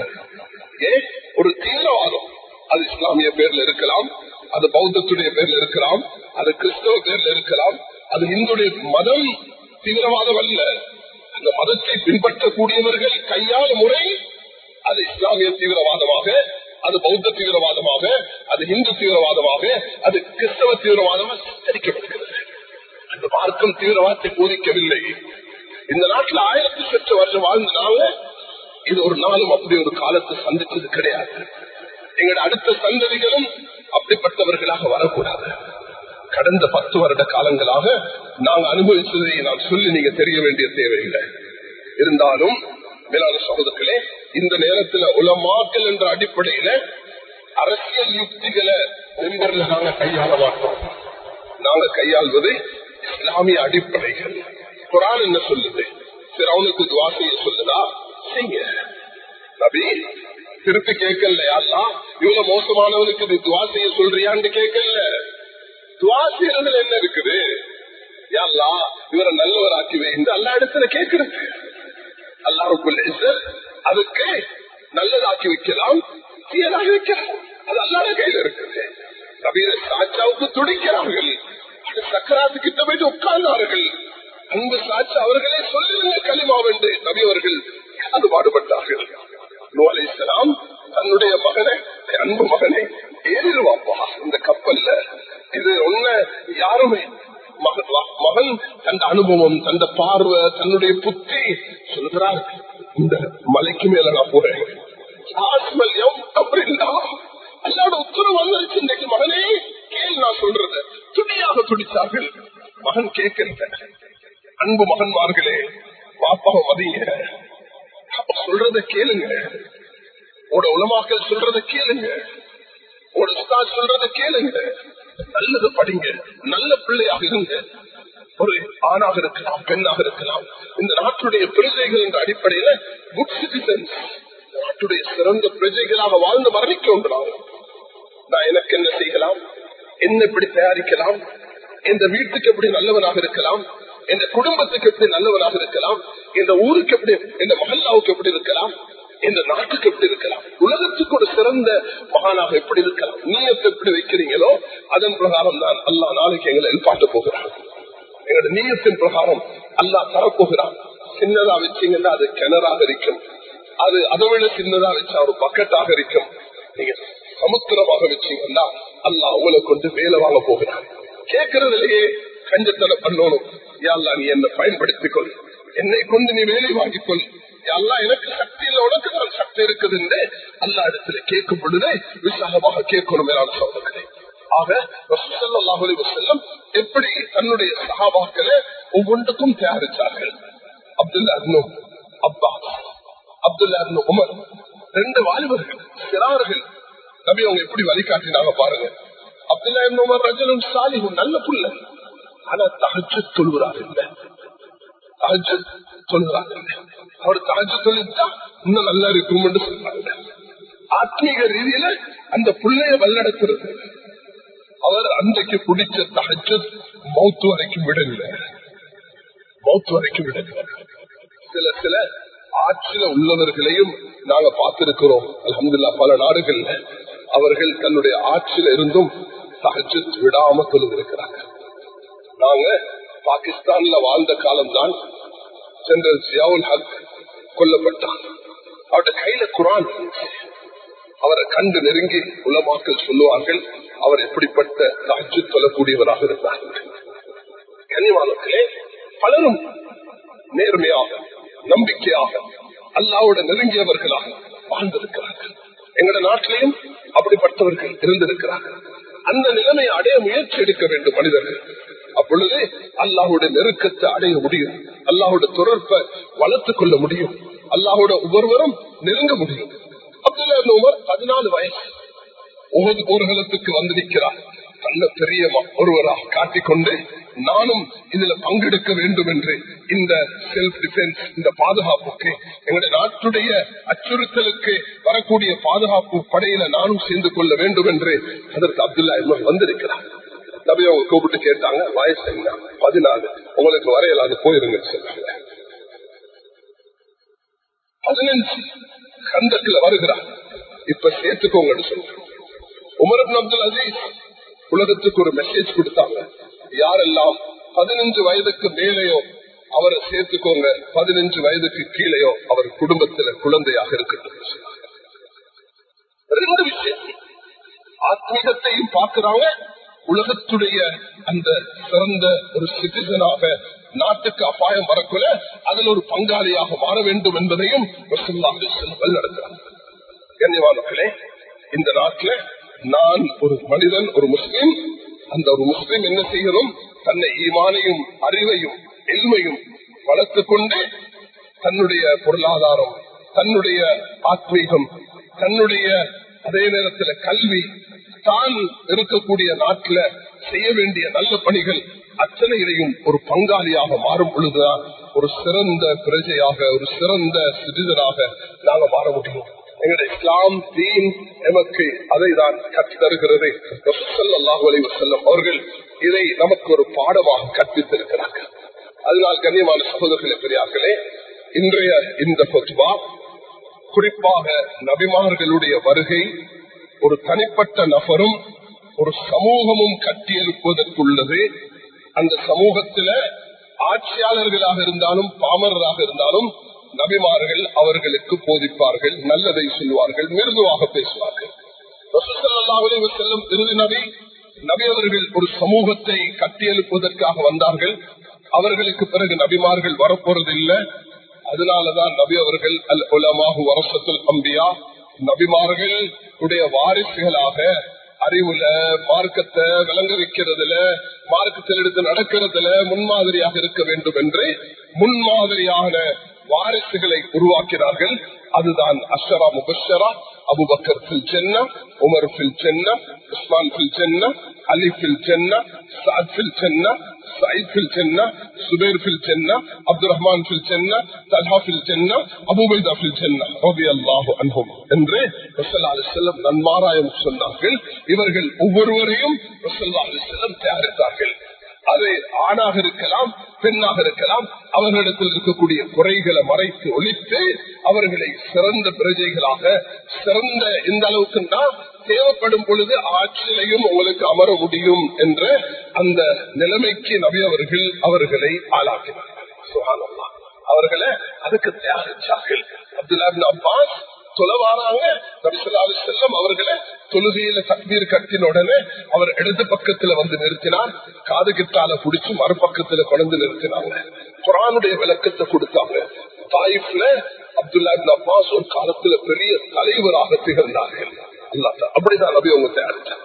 ஏன் ஒரு தீவிரவாதம் அது இஸ்லாமிய பேர்ல இருக்கலாம் அது பௌத்தத்துடைய பேர்ல இருக்கலாம் அது கிறிஸ்தவ பேர்ல இருக்கலாம் அது இந்துடைய மதம் தீவிரவாதம் அல்ல அந்த மதத்தை பின்பற்றக்கூடியவர்கள் கையாள முறை அது இஸ்லாமிய தீவிரவாதமாக அது பௌத்த தீவிரவாதமாக அது இந்து தீவிரவாதமாக அது கிறிஸ்தவ தீவிரவாதமாக சித்தரிக்கப்படுகிறது அந்த மார்க்கம் தீவிரவாதத்தை போதிக்கவில்லை இந்த நாட்டில் ஆயிரத்தி சொச்ச வருஷம் வாழ்ந்தனால இது ஒரு நாளும் அப்படி ஒரு காலத்தை சந்திச்சது கிடையாது எங்களோட அடுத்த சந்ததிகளும் அப்படிப்பட்டவர்களாக வரக்கூடாது கடந்த பத்து வருட காலங்களாக நாங்க அனுபவிச்சதை நான் சொல்லி நீங்க தெரிய வேண்டிய தேவையில்லை இருந்தாலும் மேலான சகோதரர்களே இந்த நேரத்துல உலமாக்கல் என்ற அடிப்படையில அரசியல் யுக்திகளை மெம்பர்ல நாங்க கையாள மாட்டோம் நாங்க கையாள்வது இஸ்லாமிய அடிப்படைகள் குரான் என்ன சொல்லுது சரி அவனுக்கு துவா செய்ய சொல்லுதா செய்ய நபி திருப்பி கேட்கல யாரெல்லாம் இவ்வளவு மோசமானவனுக்கு இது துவா செய்ய சொல்றியான்னு கேட்கல துவா செய்யறதுல என்ன இருக்குது யாழ்லா இவரை நல்லவராக்கி வைந்து எல்லா இடத்துல கேட்கிறது அல்லாருக்குள்ள அதுக்கு நல்லதாக்கி வைக்கலாம் தீயதாக வைக்கலாம் அது அல்லாத கையில இருக்குது நபீர சாச்சாவுக்கு துடிக்கிறார்கள் சக்கராத்து கிட்ட போயிட்டு உட்கார்ந்தார்கள் அன்பு சாட்சி அவர்களே சொல்லுங்க களிமா வென்று நபி அவர்கள் அது பாடுபட்டார்கள் நூலைசலாம் தன்னுடைய மகனை அன்பு மகனை ஏறிடுவாப்பா இந்த கப்பல்ல இது ஒன்ன யாருமே மகன் தந்த அனுபவம் தந்த பார்வை தன்னுடைய புத்தி சொல்கிறார் இந்த மலைக்கு மேல நான் போறேன் அப்படின்னா அல்லாட உத்தரவு வந்துருச்சு இன்றைக்கு மகனே கேள் நான் சொல்றது துடியாக துடித்தார்கள் மகன் கேட்கின்ற அன்பு மகன்மார்களே பாப்பாவை மதிங்க சொல்றத கேளுங்க உட உலமாக்கள் சொல்றத கேளுங்க உட உஸ்தாத் சொல்றத கேளுங்க நல்லது படிங்க நல்ல பிள்ளையாக இருங்க ஒரு ஆணாக இருக்கலாம் பெண்ணாக இருக்கலாம் இந்த நாட்டுடைய பிரஜைகள் என்ற அடிப்படையில குட் சிட்டிசன்ஸ் நாட்டுடைய சிறந்த பிரஜைகளாக வாழ்ந்து மரணிக்கின்றான் நான் எனக்கு என்ன செய்யலாம் என்ன எப்படி தயாரிக்கலாம் இந்த வீட்டுக்கு எப்படி நல்லவனாக இருக்கலாம் இந்த குடும்பத்துக்கு எப்படி நல்லவனாக இருக்கலாம் இந்த ஊருக்கு எப்படி இந்த மகல்லாவுக்கு எப்படி இருக்கலாம் இந்த நாட்டுக்கு எப்படி இருக்கலாம் உலகத்துக்கு ஒரு சிறந்த மகானாக எப்படி இருக்கலாம் நீயத்தை எப்படி வைக்கிறீங்களோ அதன் பிரகாரம் தான் அல்லா நாளைக்கு எங்களை எழுப்பாட்ட போகிறான் எங்களோட நீயத்தின் பிரகாரம் அல்லா தரப்போகிறான் சின்னதா வச்சீங்கன்னா அது கிணறாக இருக்கும் அது அதை விட சின்னதா வச்சா ஒரு பக்கெட்டாக இருக்கும் நீங்க சமுத்திரமாக வச்சீங்கன்னா அல்லா உங்களை கொண்டு வேலை வாங்க போகிறான் கேட்கறதுலயே கஞ்சத்தனம் பண்ணணும் யாழ்லா நீ என்ன பயன்படுத்திக் கொள் என்னை கொண்டு நீ வேலை வாங்கிக் கொள் அல்லா எனக்கு சக்தி இல்லை உனக்கு தான் சக்தி இருக்குது என்று அல்லா இடத்துல கேட்கும் பொழுதே விசாலமாக கேட்கணும் மேலான சோதனை ஆக ரசூலுல்லாஹி வஸல்லம் எப்படி தன்னுடைய சஹாபாக்களை ஒவ்வொன்றுக்கும் தயாரித்தார்கள் அப்துல்லா இப்னு அப்பாஸ் அப்துல்லா இப்னு உமர் ரெண்டு வாலிபர்கள் சிறார்கள் நபி அவங்க எப்படி வழிகாட்டினாங்க பாருங்க அப்துல்லா இப்னு உமர் ரஜலும் சாலிஹும் நல்ல புள்ள ஆனா தஹஜ் தொழுகிறார் இல்லை தஹஜ் தொழுகிறார் இல்லை அவர் தஹஜ் தொழித்தா இன்னும் நல்லா இருக்கும் என்று சொல்றாங்க ஆத்மீக ரீதியில அந்த பிள்ளைய வல்லடக்கிறது அவர் அன்றைக்கு பிடிச்ச தகச்சு மௌத்து வரைக்கும் விடல மௌத்து வரைக்கும் விடல சில சில ஆட்சியில உள்ளவர்களையும் நாங்க பார்த்திருக்கிறோம் அலமதுல்லா பல நாடுகள்ல அவர்கள் தன்னுடைய ஆட்சியில இருந்தும் தகச்சு விடாம தொழுந்திருக்கிறாங்க நாங்க பாகிஸ்தான்ல வாழ்ந்த காலம்தான் ஜெனரல் ஜியாவுல் ஹக் கொல்லப்பட்டான் அவருடைய கையில குரான் அவரை கண்டு நெருங்கி உலமாக்கள் சொல்லுவார்கள் அவர் எப்படிப்பட்ட காட்சி சொல்லக்கூடியவராக இருந்தார் கனிவானத்திலே பலரும் நேர்மையாக நம்பிக்கையாக அல்லாவோட நெருங்கியவர்களாக வாழ்ந்திருக்கிறார்கள் எங்கட நாட்டிலையும் அப்படிப்பட்டவர்கள் இருந்திருக்கிறார்கள் அந்த நிலைமையை அடைய முயற்சி எடுக்க வேண்டும் மனிதர்கள் அப்பொழுது அல்லாஹோட நெருக்கத்தை அடைய முடியும் அல்லாஹோட தொடர்பை வளர்த்துக் கொள்ள முடியும் அல்லாஹோட ஒவ்வொருவரும் நெருங்க முடியும் அப்துல்லா உமர் பதினாலு வயசு ஒவ்வொரு போர்களத்துக்கு வந்து நிற்கிறார் நல்ல பெரிய ஒருவராக காட்டிக்கொண்டு நானும் இதுல பங்கெடுக்க வேண்டும் என்று இந்த செல்ஃப் டிஃபென்ஸ் இந்த பாதுகாப்புக்கு எங்களுடைய நாட்டுடைய அச்சுறுத்தலுக்கு வரக்கூடிய பாதுகாப்பு படையில நானும் சேர்ந்து கொள்ள வேண்டும் என்று அதற்கு அப்துல்லா இவர் வந்திருக்கிறார் நபி அவங்க கூப்பிட்டு கேட்டாங்க வயசு என்ன பதினாலு உங்களுக்கு வரையலாது போயிருங்க சொன்னாங்க பதினஞ்சு கந்தத்துல வருகிறார் இப்ப சேர்த்துக்கோங்கன்னு சொல்றேன் உமர் அப்துல் அசீஸ் உலகத்துக்கு ஒரு மெசேஜ் கொடுத்தாங்க யாரெல்லாம் பதினஞ்சு வயதுக்கு மேலேயோ அவரை சேர்த்துக்கோங்க பதினஞ்சு வயதுக்கு கீழேயோ அவர் குடும்பத்துல குழந்தையாக இருக்கட்டும் ரெண்டு விஷயம் ஆத்மீகத்தையும் பார்க்கிறாங்க உலகத்துடைய அந்த சிறந்த ஒரு சிட்டிசனாக நாட்டுக்கு அபாயம் வரக்குள்ள அதில் ஒரு பங்காளியாக மாற வேண்டும் என்பதையும் நடக்கிறார் கண்ணியவானர்களே இந்த நாட்டில் நான் ஒரு மனிதன் ஒரு முஸ்லீம் அந்த ஒரு முஸ்லீம் என்ன செய்யணும் தன்னை ஈமானையும் அறிவையும் எல்மையும் வளர்த்துக் கொண்டு தன்னுடைய பொருளாதாரம் தன்னுடைய ஆத்மீகம் தன்னுடைய அதே நேரத்தில் கல்வி தான் இருக்கக்கூடிய நாட்டில செய்ய வேண்டிய நல்ல பணிகள் அத்தனையிலையும் ஒரு பங்காளியாக மாறும் பொழுதுதான் ஒரு சிறந்த பிரஜையாக ஒரு சிறந்த சிறிதனாக நாங்க மாற முடியும் எங்களுடைய இஸ்லாம் தீன் எமக்கு அதை தான் கற்று தருகிறது செல்லம் அவர்கள் இதை நமக்கு ஒரு பாடமாக கற்பித்திருக்கிறார்கள் அதனால் கண்ணியமான சகோதரர்களே பெரியார்களே இன்றைய இந்த பொதுவா குறிப்பாக நபிமார்களுடைய வருகை ஒரு தனிப்பட்ட நபரும் ஒரு சமூகமும் கட்டியெழுப்புவதற்குள்ளது அந்த சமூகத்தில ஆட்சியாளர்களாக இருந்தாலும் பாமரராக இருந்தாலும் நபிமார்கள் அவர்களுக்கு போதிப்பார்கள் நல்லதை சொல்லுவார்கள் மிருதுவாக பேசுவார்கள் செல்லும் இறுதி நபி நபி அவர்கள் ஒரு சமூகத்தை கட்டியெழுப்புவதற்காக வந்தார்கள் அவர்களுக்கு பிறகு நபிமார்கள் வரப்போறது இல்லை அதனாலதான் நபி அவர்கள் அல் உலமாஹு வரசத்துல் அம்பியா நபிமார்கள் உடைய வாரிசுகளாக அறிவுல மார்க்கத்தை விளங்க வைக்கிறதுல மார்க்கத்தில் எடுத்து நடக்கிறதுல முன்மாதிரியாக இருக்க வேண்டும் என்று முன்மாதிரியான வாரிசுகளை உருவாக்கினார்கள் அதுதான் அஷரா முபஷரா அபுபக்கர் ஃபில் ஜென்னா உமர் ஃபில் ஜென்னா உஸ்மான் ஃபில் ஜென்னா அலி ஃபில் ஜென்னா சாத் ஃபில் ஜென்னா سعيد في الجنة سبير في الجنة عبد الرحمن في الجنة طلحة في الجنة أبو بيدة في الجنة رضي الله عنهم என்று ரசல்லா அலிசல்லம் நன்மாராயம் சொன்னார்கள் இவர்கள் ஒவ்வொருவரையும் ரசல்லா அலிசல்லம் தயாரித்தார்கள் அது ஆணாக இருக்கலாம் பெண்ணாக இருக்கலாம் அவர்களிடத்தில் இருக்கக்கூடிய குறைகளை மறைத்து ஒழித்து அவர்களை சிறந்த பிரஜைகளாக சிறந்த இந்த அளவுக்கு தான் தேவைப்படும் பொழுது ஆட்சியிலையும் உங்களுக்கு அமர முடியும் என்ற அந்த நிலைமைக்கு நபி அவர்கள் அவர்களை ஆளாக்கினார்கள் சுகானம்மா அவர்களை அதுக்கு தயாரிச்சார்கள் அப்துல்லா அப்பாஸ் தொலைவாராங்க நபிசல்லாலு செல்லம் அவர்களை தொழுகையில தக்பீர் கட்டின உடனே அவர் இடது பக்கத்துல வந்து நிறுத்தினார் காது கிட்டால புடிச்சு மறுபக்கத்துல கொண்டு நிறுத்தினாங்க குரானுடைய விளக்கத்தை கொடுத்தாங்க தாயிப்ல அப்துல்லா அப்பாஸ் ஒரு காலத்துல பெரிய தலைவராக திகழ்ந்தார்கள் அப்படிதான் நபி அவங்க தயாரிச்சாங்க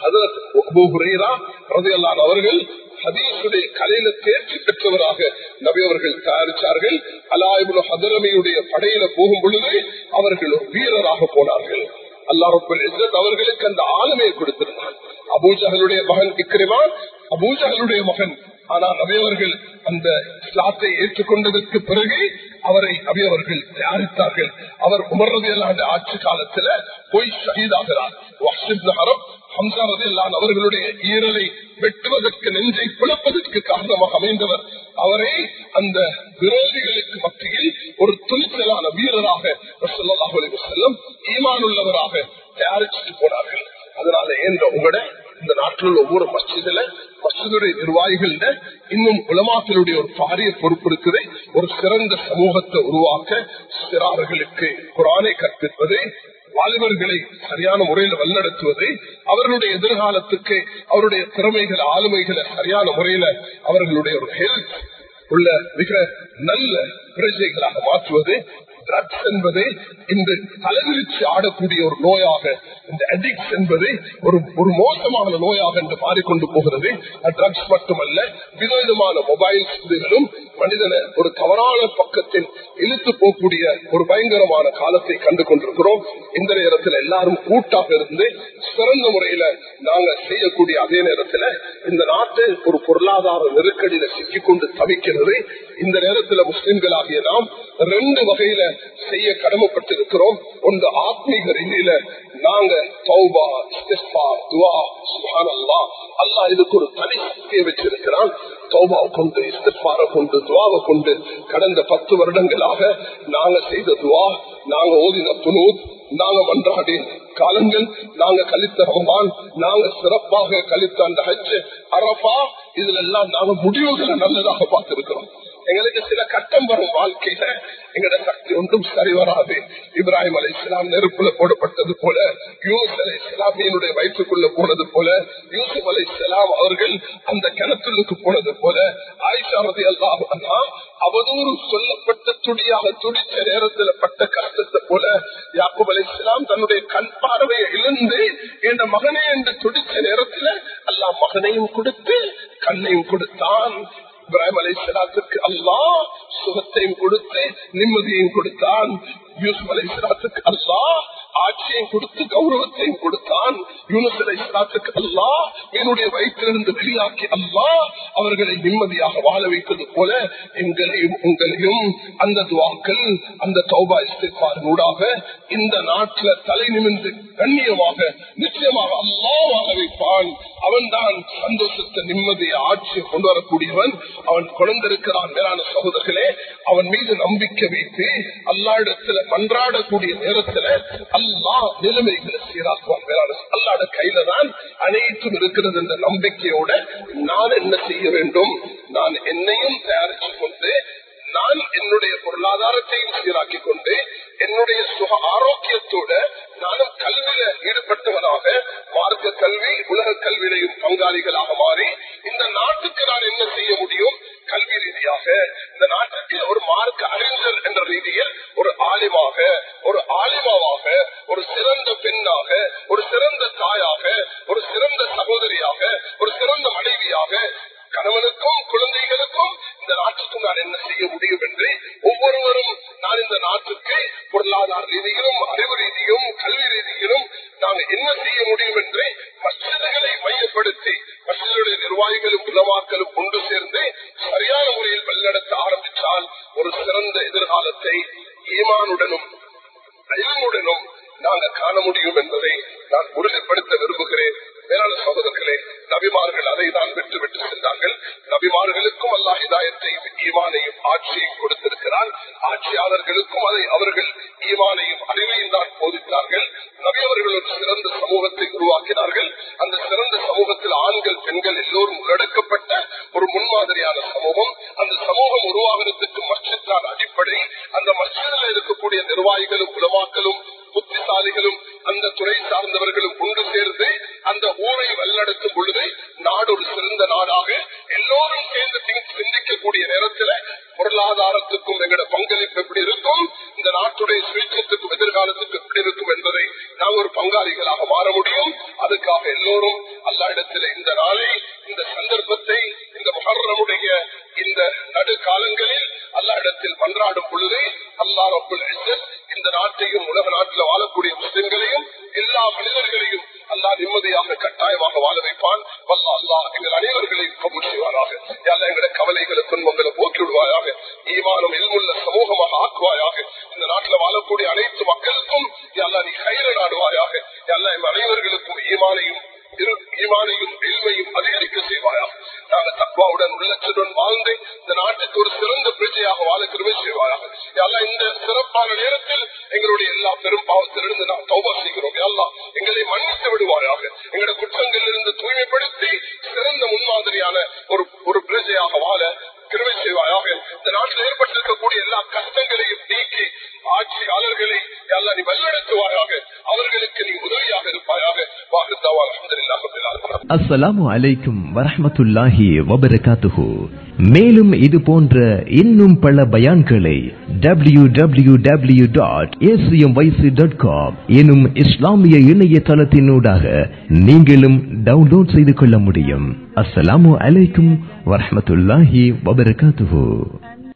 அவர்கள் ஹதீசுடைய கலையில தேர்ச்சி பெற்றவராக நபி அவர்கள் தயாரிச்சார்கள் அலாயிபுல ஹதரமியுடைய படையில போகும் பொழுது அவர்கள் ஒரு வீரராக போனார்கள் அல்லாஹ் அவர்களுக்கு அந்த ஆளுமையை கொடுத்திருந்தார் அபூஜகளுடைய மகன் இக்கிரிமா அபூஜகளுடைய மகன் ஆனால் நபியவர்கள் அந்த இஸ்லாத்தை ஏற்றுக்கொண்டதற்கு பிறகு அவரை நபியவர்கள் தயாரித்தார்கள் அவர் உமர்றதையெல்லாம் ஆட்சி காலத்துல போய் ஷஹீதாகிறார் ஹம்சா ரதையெல்லாம் அவர்களுடைய ஈரலை வெட்டுவதற்கு நெஞ்சை பிளப்பதற்கு காரணமாக அமைந்தவர் அவரை அந்த விரோதிகளுக்கு மத்தியில் ஒரு துணிச்சலான வீரராக செல்லும் ஈமானுள்ளவராக தயாரிச்சுட்டு போனார்கள் அதனால ஏன்ற உங்களோட இந்த நாட்டில் உள்ள ஒவ்வொரு மஸ்ஜிதுல மஸ்ஜிதுடைய நிர்வாகிகள் இன்னும் உலமாக்களுடைய ஒரு பாரிய பொறுப்பு இருக்குது ஒரு சிறந்த சமூகத்தை உருவாக்க சிறார்களுக்கு குரானை கற்பிப்பது வாலிபர்களை சரியான முறையில் வல்லடத்துவது அவர்களுடைய எதிர்காலத்துக்கு அவருடைய திறமைகளை ஆளுமைகளை சரியான முறையில அவர்களுடைய ஒரு ஹெல்த் உள்ள மிக நல்ல பிரஜைகளாக மாற்றுவது ட்ரக்ஸ் என்பது இந்த தலைவிரிச்சு ஆடக்கூடிய ஒரு நோயாக இந்த அடிக்ஸ் என்பது ஒரு ஒரு மோசமான நோயாக என்று மாறிக்கொண்டு போகிறது ட்ரக்ஸ் மட்டுமல்ல விதவிதமான மொபைல் இதுகளும் மனிதனை ஒரு தவறான பக்கத்தில் இழுத்து போகக்கூடிய ஒரு பயங்கரமான காலத்தை கண்டு கொண்டிருக்கிறோம் இந்த நேரத்தில் எல்லாரும் கூட்டாக இருந்து சிறந்த முறையில நாங்க செய்யக்கூடிய அதே நேரத்தில் இந்த நாட்டு ஒரு பொருளாதார நெருக்கடியில சிக்கிக்கொண்டு தவிக்கிறது இந்த நேரத்தில் முஸ்லிம்களாகிய நாம் ரெண்டு வகையில செய்ய கடமைப்பட்டிருக்கிறோம் ஒன்று ஆத்மீக ரீதியில நாங்க தௌபா இஸ்திஃபா துவா சுஹான் அல்லா அல்லாஹ் இதுக்கு ஒரு தனி சக்தியை வச்சிருக்கிறான் தௌபாவை கொண்டு இஸ்திஃபாரை கொண்டு துவாவை கொண்டு கடந்த பத்து வருடங்களாக நாங்க செய்த துவா நாங்க ஓதின துணூத் நாங்க மன்றாடிய காலங்கள் நாங்க கழித்த ரமபான் நாங்க சிறப்பாக கழித்த அந்த ஹஜ் அரபா இதுல எல்லாம் நாங்க முடிவுகளை நல்லதாக பார்த்திருக்கிறோம் எங்களுக்கு சில கட்டம் வரும் வாழ்க்கையில எங்கட சக்தி ஒன்றும் சரி வராது இப்ராஹிம் அலி இஸ்லாம் நெருப்புல போடப்பட்டது போல யூஸ் அலி இஸ்லாமியனுடைய வயிற்றுக்குள்ள போனது போல யூசுப் அலி இஸ்லாம் அவர்கள் அந்த கிணத்துக்கு போனது போல ஆயிஷா ரதி அல்லாஹ் அவதூறு சொல்லப்பட்ட துடியாக துடிச்ச நேரத்தில் பட்ட கஷ்டத்தை போல யாக்குப் அலி இஸ்லாம் தன்னுடைய கண் பார்வையை இழந்து என் மகனே என்று துடிச்ச நேரத்தில் அல்லாஹ் மகனையும் கொடுத்து கண்ணையும் கொடுத்தான் இப்ராஹிம் அலி சலாத்துக்கு அல்லா சுகத்தையும் கொடுத்து நிம்மதியையும் கொடுத்தான் யூசுப் அலி சலாத்துக்கு அல்லா ஆட்சியையும் கொடுத்து கௌரவத்தையும் கொடுத்தான் யூனுஸ் அலி சலாத்துக்கு அல்லா என்னுடைய வயிற்றிலிருந்து வெளியாக்கி அல்லா அவர்களை நிம்மதியாக வாழ வைத்தது போல எங்களையும் உங்களையும் அந்த துவாக்கள் அந்த தௌபா இஸ்திஃபாரினூடாக இந்த நாட்டில் தலை நிமிர்ந்து கண்ணியமாக நிச்சயமாக அல்லா வாழ வைப்பான் அவன் தான் சந்தோஷத்தை நிம்மதியை ஆட்சியை கொண்டு வரக்கூடியவன் அவன் குழந்திருக்கிறான் மேலான சகோதரர்களே அவன் மீது நம்பிக்கை வைத்து அல்லா இடத்துல மன்றாடக்கூடிய நேரத்துல அல்லா நிலைமைகளை சீராக்குவான் மேலான அல்லாட கையில தான் அனைத்தும் இருக்கிறது என்ற நம்பிக்கையோட நான் என்ன செய்ய வேண்டும் நான் என்னையும் தயாரிச்சு கொண்டு நான் என்னுடைய பொருளாதாரத்தையும் சீராக்கி கொண்டு என்னுடைய சுக ஆரோக்கியத்தோட நானும் கல்வியில ஈடுபட்டவனாக மார்க்க கல்வி உலக கல்வியிலையும் பங்காளிகளாக மாறி இந்த நாட்டுக்கு நான் என்ன செய்ய முடியும் கல்வி ரீதியாக இந்த நாட்டுக்கு ஒரு மார்க்க அறிஞர் என்ற ரீதியில் ஒரு ஆலிமாக ஒரு ஆலிமாவாக ஒரு சிறந்த பெண்ணாக ஒரு சிறந்த தாயாக ஒரு சிறந்த சகோதரியாக ஒரு சிறந்த மனைவியாக கணவனுக்கும் குழந்தைகளுக்கும் இந்த நாட்டுக்கும் நான் என்ன செய்ய முடியும் என்று ஒவ்வொருவரும் ரீதியிலும் நாங்க என்ன செய்ய முடியும் என்று மசிதர்களை மையப்படுத்தி மசிதருடைய நிர்வாகிகளும் உலமாக்களும் கொண்டு சேர்ந்து சரியான முறையில் வழிநடத்த ஆரம்பித்தால் ஒரு சிறந்த எதிர்காலத்தை ஈமானுடனும் அயல்முடனும் நாங்க காண முடியும் என்பதை நான் உறுதிப்படுத்த விரும்புகிறேன் மேலான சகோதரர்களே நபிமார்கள் அதை தான் விட்டு விட்டு சென்றார்கள் நபிமார்களுக்கும் அல்லா ஹிதாயத்தையும் ஈமானையும் ஆட்சியையும் கொடுத்திருக்கிறார் ஆட்சியாளர்களுக்கும் அதை அவர்கள் ஈமானையும் அறிவையும் தான் போதித்தார்கள் நபி அவர்கள் ஒரு சிறந்த சமூகத்தை உருவாக்கினார்கள் அந்த சிறந்த சமூகத்தில் ஆண்கள் பெண்கள் எல்லோரும் உள்ளடக்கப்பட்ட ஒரு முன்மாதிரியான சமூகம் அந்த சமூகம் உருவாகிறதுக்கு மஸ்ஜித் தான் அடிப்படை அந்த மஸ்ஜிதில் இருக்கக்கூடிய நிர்வாகிகளும் உலமாக்களும் புத்திசாலிகளும் அந்த துறை சார்ந்தவர்களும் ஒன்று சேர்ந்து அந்த ஊரை வல்லடக்கும் பொழுது நாடு ஒரு சிறந்த நாடாக எல்லோரும் சேர்ந்து சிந்திக்கக்கூடிய நேரத்தில் பொருளாதாரத்துக்கும் எங்களோட பங்களிப்பு எப்படி இருக்கும் இந்த நாட்டுடைய சுயேட்சத்துக்கும் எதிர்காலத்துக்கும் எப்படி இருக்கும் என்பதை நாம் ஒரு பங்காளிகளாக மாற முடியும் அதுக்காக எல்லோரும் அல்லா இடத்துல இந்த நாளை இந்த சந்தர்ப்பத்தை இந்த மகரமுடைய இந்த நடுக்காலங்களில் அல்லா இடத்தில் மன்றாடும் பொழுது அல்லா ரபுல் இந்த நாட்டையும் உலக நாட்டில் வாழக்கூடிய முஸ்லிம்களையும் எல்லா மனிதர்களையும் அல்லா நிம்மதியாக கட்டாயமாக வாழ வைப்பான் வல்ல அல்லா எங்கள் அனைவர்களையும் கபூல் செய்வாராக அல்ல எங்களை கவலைகளை துன்பங்களை போக்கி விடுவாயாக ஈமானம் எல்முள்ள சமூகமாக ஆக்குவாயாக இந்த நாட்டில் வாழக்கூடிய அனைத்து மக்களுக்கும் அல்லா நீ கயிறு நாடுவாயாக அல்ல எம் அனைவர்களுக்கும் ஈமானையும் ஈமானையும் எல்மையும் அதிகரிக்க செய்வாயா நாங்க தக்குவாவுடன் உள்ளத்துடன் வாழ்ந்து இந்த நாட்டுக்கு ஒரு சிறந்த பிரஜையாக வாழ கிருமை செய்வாயாக எல்லாம் இந்த சிறப்பான நேரத்தில் எங்களுடைய எல்லா பெரும் பாவத்திலிருந்து நாம் தௌபா செய்கிறோம் எல்லாம் எங்களை மன்னித்து விடுவாயாக எங்களுடைய குற்றங்களில் இருந்து தூய்மைப்படுத்தி சிறந்த முன்மாதிரியான ஒரு ஒரு பிரஜையாக வாழ கிருமை செய்வாயாக இந்த நாட்டில் ஏற்பட்டிருக்கக்கூடிய எல்லா கஷ்டங்களையும் நீக்கி ஆட்சியாளர்களை எல்லாம் நீ வல்லடத்துவாயாக அவர்களுக்கு நீ உதவியாக இருப்பாயாக வாக்குத்தாவா அலமதுல்லாஹ் அஸ்ஸலாமு அலைக்கும் வரஹ்மத்துல்லாஹி வபரகாத்துஹு மேலும் இது போன்ற இன்னும் பல பயான்களை W W W dot dot com எனும் இஸ்லாமிய இணையதளத்தினூடாக நீங்களும் டவுன்லோட் செய்து கொள்ள முடியும் அஸ்ஸலாமு அலைக்கும் வரஹ்மத்துல்லாஹி வபரகாத்துஹு